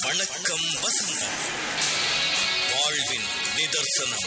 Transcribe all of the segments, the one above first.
வணக்கம் வசந்தம் வாழ்வின் நிதர்சனம்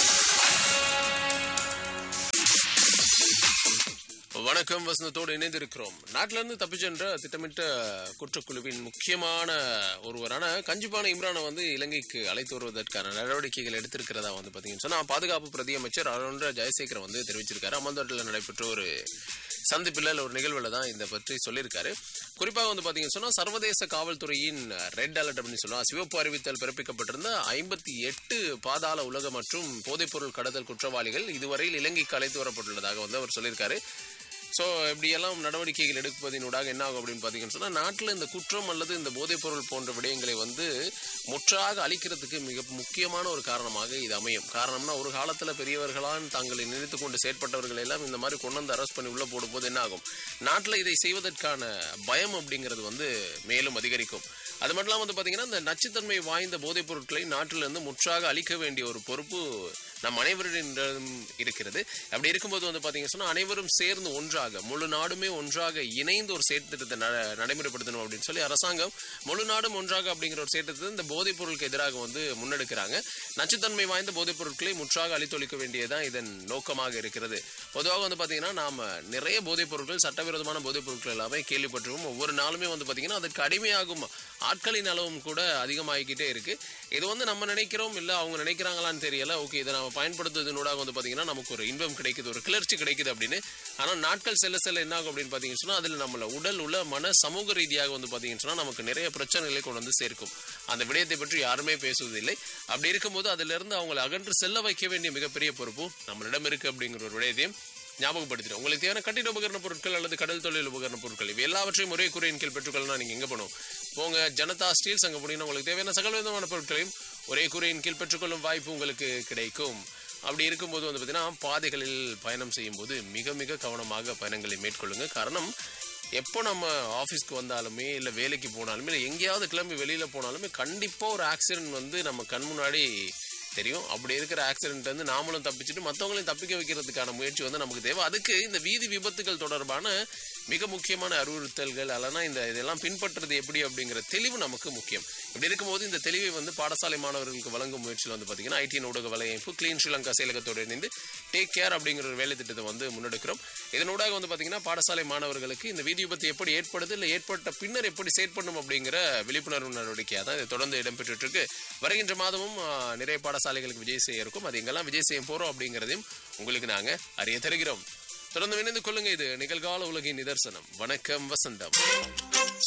வணக்கம் வசந்தத்தோடு இணைந்திருக்கிறோம் நாட்டில இருந்து தப்பிச்சென்ற திட்டமிட்ட குற்றக்குழுவின் முக்கியமான ஒருவரான கஞ்சிபான இம்ரானை வந்து இலங்கைக்கு அழைத்து வருவதற்கான நடவடிக்கைகள் எடுத்திருக்கிறதா வந்து பாத்தீங்கன்னு சொன்னா பாதுகாப்பு பிரதி அமைச்சர் அருண்ர ஜெயசேகர் வந்து தெரிவிச்சிருக்காரு அமர்ந்தோட்டில் நடைபெற்ற ஒரு சந்திப்பில் இல்ல ஒரு நிகழ்வுல தான் இதை பற்றி சொல்லியிருக்காரு குறிப்பாக வந்து பாத்தீங்கன்னு சொன்னா சர்வதேச காவல்துறையின் ரெட் அலர்ட் அப்படின்னு சொல்லலாம் சிவப்பு அறிவித்தல் பிறப்பிக்கப்பட்டிருந்த ஐம்பத்தி எட்டு பாதாள உலக மற்றும் போதைப்பொருள் கடத்தல் குற்றவாளிகள் இதுவரையில் இலங்கைக்கு அழைத்து வரப்பட்டுள்ளதாக வந்து அவர் சொல்லியிருக்காரு ஸோ இப்படியெல்லாம் நடவடிக்கைகள் எடுப்பதினூடாக என்ன ஆகும் அப்படின்னு பார்த்தீங்கன்னு சொன்னால் நாட்டில் இந்த குற்றம் அல்லது இந்த போதைப்பொருள் போன்ற விடயங்களை வந்து முற்றாக அழிக்கிறதுக்கு மிக முக்கியமான ஒரு காரணமாக இது அமையும் காரணம்னா ஒரு காலத்தில் பெரியவர்களான் தங்களை நினைத்து கொண்டு செயற்பட்டவர்கள் எல்லாம் இந்த மாதிரி கொண்டு வந்து அரெஸ்ட் பண்ணி உள்ளே போடும்போது என்ன ஆகும் நாட்டில் இதை செய்வதற்கான பயம் அப்படிங்கிறது வந்து மேலும் அதிகரிக்கும் அது மட்டும் இல்லாமல் வந்து பார்த்தீங்கன்னா இந்த நச்சுத்தன்மை வாய்ந்த போதைப் பொருட்களை நாட்டிலிருந்து முற்றாக அழிக்க வேண்டிய ஒரு பொறுப்பு நம் அனைவரிடம் இருக்கிறது அப்படி இருக்கும்போது வந்து பார்த்தீங்கன்னா சொன்னா அனைவரும் சேர்ந்து ஒன்றாக முழு நாடுமே ஒன்றாக இணைந்து ஒரு செயற்திட்டத்தை நட- நடைமுறைப்படுத்தணும் அப்படின்னு சொல்லி அரசாங்கம் முழு நாடும் ஒன்றாக அப்படிங்கிற ஒரு செயற்திட்டத்தை இந்த போதைப் பொருளுக்கு எதிராக வந்து முன்னெடுக்கிறாங்க நச்சுத்தன்மை வாய்ந்த போதைப் பொருட்களை முற்றாக அழித்தொழிக்க வேண்டியதுதான் இதன் நோக்கமாக இருக்கிறது பொதுவாக வந்து பார்த்தீங்கன்னா நாம நிறைய போதைப் பொருட்கள் சட்டவிரோதமான போதைப் பொருட்கள் எல்லாமே கேள்விப்பட்டிருக்கோம் ஒவ்வொரு நாளுமே வந்து பார்த்தீங்கன்னா அதற்கு அடிமையாகும் ஆட்களின் அளவும் கூட அதிகமாகிக்கிட்டே இருக்கு இது வந்து நம்ம நினைக்கிறோம் இல்ல அவங்க நினைக்கிறாங்களான்னு தெரியல ஓகே இதை நம்ம பயன்படுத்துவதனூடாக வந்து பாத்தீங்கன்னா நமக்கு ஒரு இன்பம் கிடைக்குது ஒரு கிளர்ச்சி கிடைக்குது அப்படின்னு ஆனா நாட்கள் செல்ல செல்ல என்ன ஆகும் அப்படின்னு பாத்தீங்கன்னு சொன்னா அதுல நம்மள உடல் உள்ள மன சமூக ரீதியாக வந்து பாத்தீங்கன்னு சொன்னா நமக்கு நிறைய பிரச்சனைகளை கொண்டு வந்து சேர்க்கும் அந்த விடயத்தை பற்றி யாருமே பேசுவதில்லை அப்படி இருக்கும்போது அதுல இருந்து அவங்களை அகன்று செல்ல வைக்க வேண்டிய மிகப்பெரிய பொறுப்பு நம்மளிடம் இருக்கு அப்படிங்கிற ஒரு விடயத்தையும் ஞாபகப்படுத்திடும் உங்களுக்கு தேவையான கட்டிட உபகரண பொருட்கள் அல்லது கடல் தொழில் உபகரண பொருட்கள் இவை எல்லாவற்றையும் ஒரே குறையின் கீழ் பெற்றுக்கொள்ளலாம் நீங்க எங்க போகணும் போங்க ஜனதா ஸ்டீல்ஸ் அங்க போனீங்கன்னா உங்களுக்கு தேவையான சகல விதமான பொருட்களையும் ஒரே குறையின் கீழ் பெற்றுக்கொள்ளும் வாய்ப்பு உங்களுக்கு கிடைக்கும் அப்படி இருக்கும்போது வந்து பார்த்தீங்கன்னா பாதைகளில் பயணம் செய்யும்போது மிக மிக கவனமாக பயணங்களை மேற்கொள்ளுங்க காரணம் எப்போ நம்ம ஆஃபீஸ்க்கு வந்தாலுமே இல்லை வேலைக்கு போனாலுமே இல்லை எங்கேயாவது கிளம்பி வெளியில் போனாலுமே கண்டிப்பாக ஒரு ஆக்சிடென்ட் வந்து நம்ம கண் முன்னாடி தெரியும் அப்படி இருக்கிற ஆக்சிடென்ட் வந்து நாமளும் தப்பிச்சுட்டு மற்றவங்களையும் தப்பிக்க வைக்கிறதுக்கான முயற்சி வந்து நமக்கு தேவை அதுக்கு இந்த வீதி விபத்துகள் தொடர்பான மிக முக்கியமான அறிவுறுத்தல்கள் அல்லனா இந்த இதெல்லாம் பின்பற்றுறது எப்படி அப்படிங்கிற தெளிவு நமக்கு முக்கியம் இப்படி இருக்கும்போது இந்த தெளிவை வந்து பாடசாலை மாணவர்களுக்கு வழங்கும் முயற்சியில் வந்து பார்த்தீங்கன்னா ஐடி ஊடக வலையமைப்பு கிளீன் ஸ்ரீலங்கா செயலகத்தோடு இணைந்து டேக் கேர் அப்படிங்கிற ஒரு வேலை திட்டத்தை வந்து முன்னெடுக்கிறோம் இதனூடாக வந்து பார்த்தீங்கன்னா பாடசாலை மாணவர்களுக்கு இந்த வீதி விபத்து எப்படி ஏற்படுது இல்லை ஏற்பட்ட பின்னர் எப்படி செயற்படணும் அப்படிங்கிற விழிப்புணர்வு நடவடிக்கையாக தான் இது தொடர்ந்து இடம்பெற்றுட்டு இருக்கு வருகின்ற மாதமும் ஆ, நிறைய பாடசாலைகளுக்கு விஜய் செய்ய இருக்கும் அது எங்கெல்லாம் விஜய் செய்ய போறோம் அப்படிங்கிறதையும் உங்களுக்கு நாங்க அறிய தருகிறோம் தொடர்ந்து இணைந்து கொள்ளுங்க இது நிகழ்கால உலகின் நிதர்சனம் வணக்கம் வசந்தம்